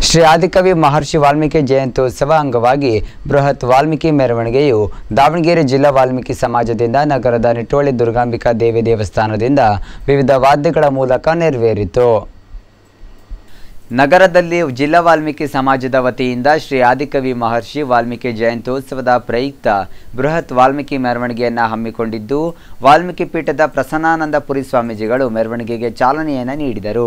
ಶ್ರೀ ಆದಿಕವಿ ಮಹರ್ಷಿ ವಾಲ್ಮೀಕಿ ಜಯಂತ್ಯೋತ್ಸವ ಅಂಗವಾಗಿ ಬೃಹತ್ ವಾಲ್ಮೀಕಿ ಮೆರವಣಿಗೆಯು ದಾವಣಗೆರೆ ಜಿಲ್ಲಾ ವಾಲ್ಮೀಕಿ ಸಮಾಜದಿಂದ ನಗರದ ನಿಟ್ಟೋಳಿ ದುರ್ಗಾಂಬಿಕಾ ದೇವಿ ದೇವಸ್ಥಾನದಿಂದ ವಿವಿಧ ವಾದ್ಯಗಳ ಮೂಲಕ ನೆರವೇರಿತು ನಗರದಲ್ಲಿ ಜಿಲ್ಲಾ ವಾಲ್ಮೀಕಿ ಸಮಾಜದ ವತಿಯಿಂದ ಶ್ರೀ ಆದಿಕವಿ ಮಹರ್ಷಿ ವಾಲ್ಮೀಕಿ ಜಯಂತ್ಯೋತ್ಸವದ ಪ್ರಯುಕ್ತ ಬೃಹತ್ ವಾಲ್ಮೀಕಿ ಮೆರವಣಿಗೆಯನ್ನು ಹಮ್ಮಿಕೊಂಡಿದ್ದು ವಾಲ್ಮೀಕಿ ಪೀಠದ ಪ್ರಸನ್ನಾನಂದಪುರಿ ಸ್ವಾಮೀಜಿಗಳು ಮೆರವಣಿಗೆಗೆ ಚಾಲನೆಯನ್ನು ನೀಡಿದರು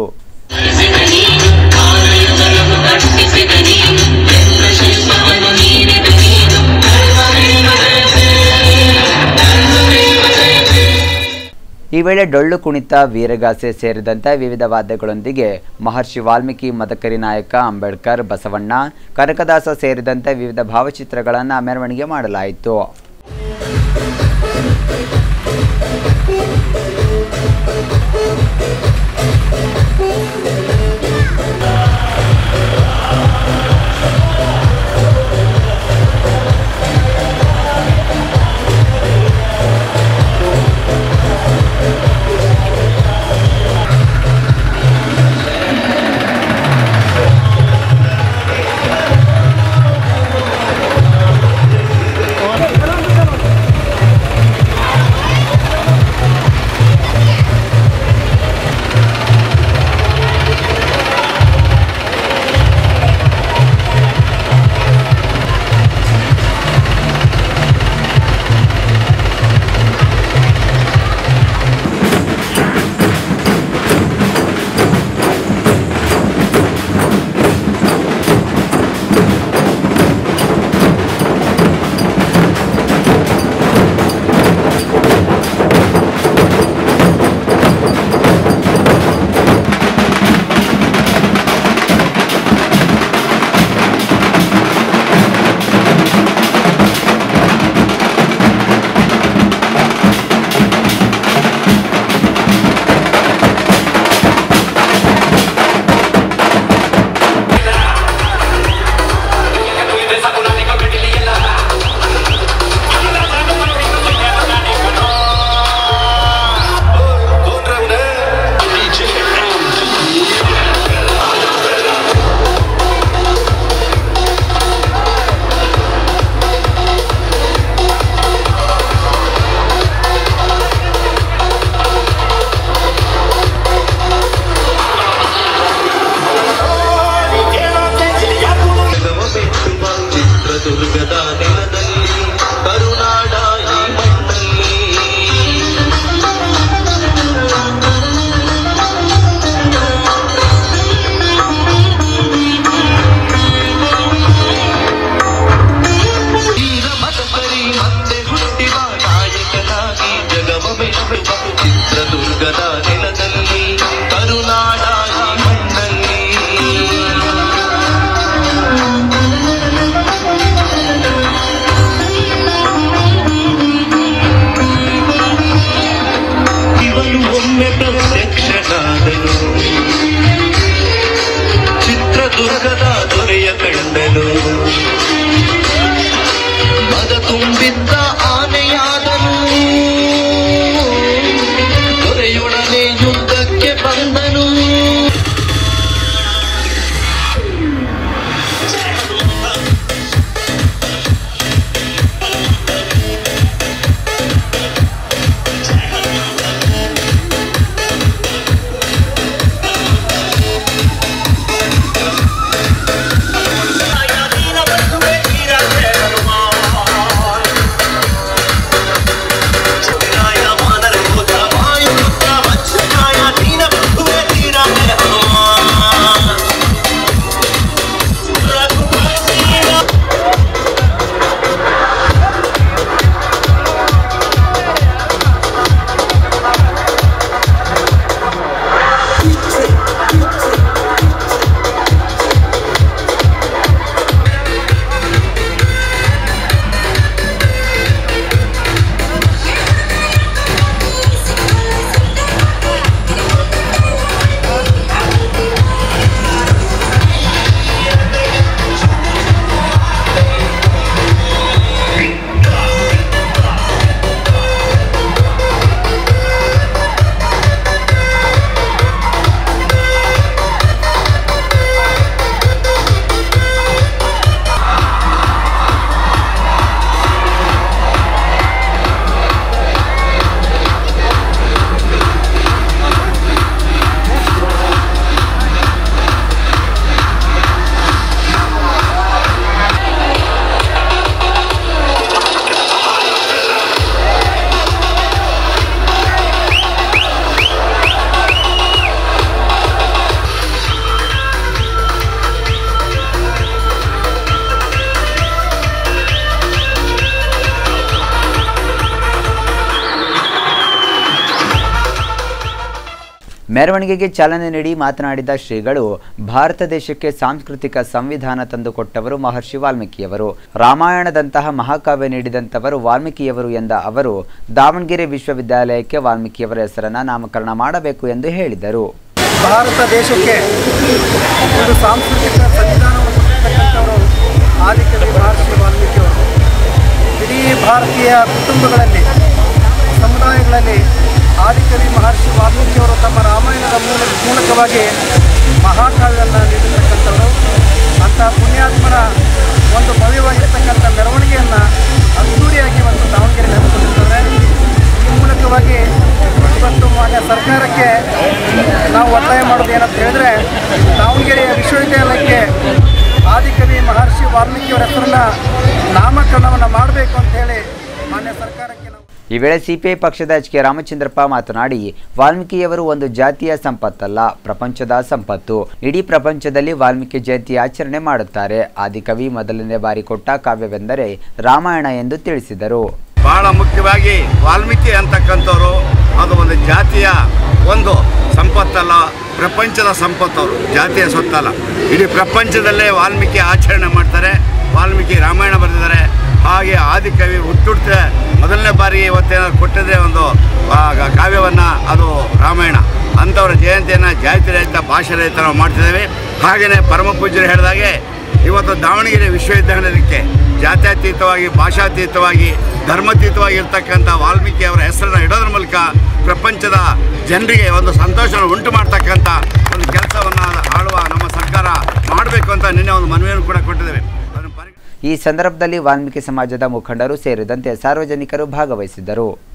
ಈ ವೇಳೆ ಡೊಳ್ಳು ಕುಣಿತ ವೀರಗಾಸೆ ಸೇರಿದಂತೆ ವಿವಿಧ ವಾದ್ಯಗಳೊಂದಿಗೆ ಮಹರ್ಷಿ ವಾಲ್ಮೀಕಿ ಮದಕರಿ ನಾಯಕ ಅಂಬೇಡ್ಕರ್ ಬಸವಣ್ಣ ಕನಕದಾಸ ಸೇರಿದಂತೆ ವಿವಿಧ ಭಾವಚಿತ್ರಗಳನ್ನು ಮೆರವಣಿಗೆ ಮಾಡಲಾಯಿತು ಚಿತ್ರದುರ್ಗದ ನೆಲದಲ್ಲಿ ಕರುನಾಡ ಈ ಮಣ್ಣಲ್ಲಿ ವೀರ ಮದಕರಿ ಮತ್ತೆ ಹುಟ್ಟಿದ ನಾಯಕನಾಗಿ ಜಗವ ಮೆಚ್ಚುವ ಚಿತ್ರದುರ್ಗದ ನೆಲದಲ್ಲಿ ಕರುನಾಡ ಈ ಮಣ್ಣಲ್ಲಿ ಇವನು ಒಮ್ಮೆ ಪ್ರತ್ಯಕ್ಷನಾದನು ಚಿತ್ರದುರ್ಗದ ದೊರೆಯ ಕಂಡನು ಮದ ತುಂಬಿದ್ದ ಆನೆಯಾದನು ದೊರೆಯೊಡನೆ ಯುದ್ಧಕ್ಕೆ ಬಂದನು Thank ಮೆರವಣಿಗೆಗೆ ಚಾಲನೆ ನೀಡಿ ಮಾತನಾಡಿದ ಶ್ರೀಗಳು ಭಾರತ ದೇಶಕ್ಕೆ ಸಾಂಸ್ಕೃತಿಕ ಸಂವಿಧಾನ ತಂದುಕೊಟ್ಟವರು ಮಹರ್ಷಿ ವಾಲ್ಮೀಕಿಯವರು ರಾಮಾಯಣದಂತಹ ಮಹಾಕಾವ್ಯ ನೀಡಿದಂಥವರು ವಾಲ್ಮೀಕಿಯವರು ಎಂದ ಅವರು ದಾವಣಗೆರೆ ವಿಶ್ವವಿದ್ಯಾಲಯಕ್ಕೆ ವಾಲ್ಮೀಕಿಯವರ ಹೆಸರನ್ನು ನಾಮಕರಣ ಮಾಡಬೇಕು ಎಂದು ಹೇಳಿದರು ಭಾರತ ದೇಶಕ್ಕೆ ಒಂದು ಸಾಂಸ್ಕೃತಿಕ ಸಂವಿಧಾನವನ್ನು ಕೊಟ್ಟಿರ್ತಕ್ಕಂಥವರು ಆದಿಕವಿ ಮಹರ್ಷಿ ವಾಲ್ಮೀಕಿಯವರು ಇಡೀ ಭಾರತೀಯ ಕುಟುಂಬಗಳಲ್ಲಿ ಸಮುದಾಯಗಳಲ್ಲಿ ಆದಿಕವಿ ಮಹರ್ಷಿ ವಾಲ್ಮೀಕಿಯವರು ತಮ್ಮ ರಾಮಾಯಣದ ಮೂಲ ಮೂಲಕವಾಗಿ ಮಹಾಕಾವ್ಯವನ್ನು ನೀಡಿರ್ತಕ್ಕಂಥವರು ಅಂಥ ಪುಣ್ಯಾತ್ಮರ ಒಂದು ಭವ್ಯವಾಗಿರ್ತಕ್ಕಂಥ ಮೆರವಣಿಗೆಯನ್ನು ಅದ್ದೂರಿಯಾಗಿ ಒಂದು ದಾವಣಗೆರೆ ಹಮ್ಮಿಕೊಂಡಿರ್ತಾರೆ ಈ ಮೂಲಕವಾಗಿ ಇವತ್ತು ಮಾನ್ಯ ಸರ್ಕಾರಕ್ಕೆ ನಾವು ಒತ್ತಾಯ ಮಾಡೋದು ಏನಂತ ಹೇಳಿದ್ರೆ ದಾವಣಗೆರೆಯ ವಿಶ್ವವಿದ್ಯಾಲಯಕ್ಕೆ ಆದಿಕವಿ ಮಹರ್ಷಿ ವಾಲ್ಮೀಕಿಯವರ ಹೆಸರನ್ನ ನಾಮಕರಣವನ್ನು ಮಾಡಬೇಕು ಅಂತ ಹೇಳಿ ಮಾನ್ಯ ಸರ್ಕಾರಕ್ಕೆ ನಾವು ಈ ವೇಳೆ ಸಿಪಿಐ ಪಕ್ಷದ ಎಚ್ ಕೆ ರಾಮಚಂದ್ರಪ್ಪ ಮಾತನಾಡಿ ವಾಲ್ಮೀಕಿಯವರು ಒಂದು ಜಾತಿಯ ಸಂಪತ್ತಲ್ಲ ಪ್ರಪಂಚದ ಸಂಪತ್ತು ಇಡೀ ಪ್ರಪಂಚದಲ್ಲಿ ವಾಲ್ಮೀಕಿ ಜಯಂತಿ ಆಚರಣೆ ಮಾಡುತ್ತಾರೆ ಆದಿಕವಿ ಮೊದಲನೇ ಬಾರಿ ಕೊಟ್ಟ ಕಾವ್ಯವೆಂದರೆ ರಾಮಾಯಣ ಎಂದು ತಿಳಿಸಿದರು ಬಹಳ ಮುಖ್ಯವಾಗಿ ವಾಲ್ಮೀಕಿ ಅಂತಕ್ಕಂಥವ್ರು ಅದು ಒಂದು ಜಾತಿಯ ಒಂದು ಸಂಪತ್ತಲ್ಲ ಪ್ರಪಂಚದ ಸಂಪತ್ತವರು ಜಾತಿಯ ಸೊತ್ತಲ್ಲ ಇಡೀ ಪ್ರಪಂಚದಲ್ಲೇ ವಾಲ್ಮೀಕಿ ಆಚರಣೆ ಮಾಡ್ತಾರೆ ವಾಲ್ಮೀಕಿ ರಾಮಾಯಣ ಬರೆದಿದ್ದಾರೆ ಹಾಗೆ ಆದಿಕವಿ ಹುಟ್ಟುಡ್ತ ಮೊದಲನೇ ಬಾರಿ ಇವತ್ತೇನಾದ್ರು ಕೊಟ್ಟಿದ್ರೆ ಒಂದು ಆ, ಗ- ಕಾವ್ಯವನ್ನು ಅದು ರಾಮಾಯಣ ಅಂಥವ್ರ ಜಯಂತಿಯನ್ನು ಜಾತಿ ರಹಿತ ಭಾಷೆ ರಹಿತ ನಾವು ಮಾಡ್ತಿದ್ದೇವೆ ಹಾಗೆಯೇ ಪರಮ ಪೂಜ್ಯರು ಹೇಳಿದಾಗೆ ಇವತ್ತು ದಾವಣಗೆರೆ ವಿಶ್ವವಿದ್ಯಾಲಯಕ್ಕೆ ಜಾತ್ಯತೀತವಾಗಿ ಭಾಷಾತೀತವಾಗಿ ಧರ್ಮಾತೀತವಾಗಿ ಇರ್ತಕ್ಕಂಥ ವಾಲ್ಮೀಕಿ ಅವರ ಹೆಸರನ್ನು ಇಡೋದ್ರ ಮೂಲಕ ಪ್ರಪಂಚದ ಜನರಿಗೆ ಒಂದು ಸಂತೋಷವನ್ನು ಉಂಟು ಮಾಡ್ತಕ್ಕಂಥ ಒಂದು ಕೆಲಸವನ್ನು ಆಳುವ ನಮ್ಮ ಸರ್ಕಾರ ಮಾಡಬೇಕು ಅಂತ ನಿನ್ನೆ ಒಂದು ಮನವಿಯನ್ನು ಕೂಡ ಕೊಟ್ಟಿದ್ದೇವೆ ಅದನ್ನು ಪರಿ ಈ ಸಂದರ್ಭದಲ್ಲಿ ವಾಲ್ಮೀಕಿ ಸಮಾಜದ ಮುಖಂಡರು ಸೇರಿದಂತೆ ಸಾರ್ವಜನಿಕರು ಭಾಗವಹಿಸಿದ್ದರು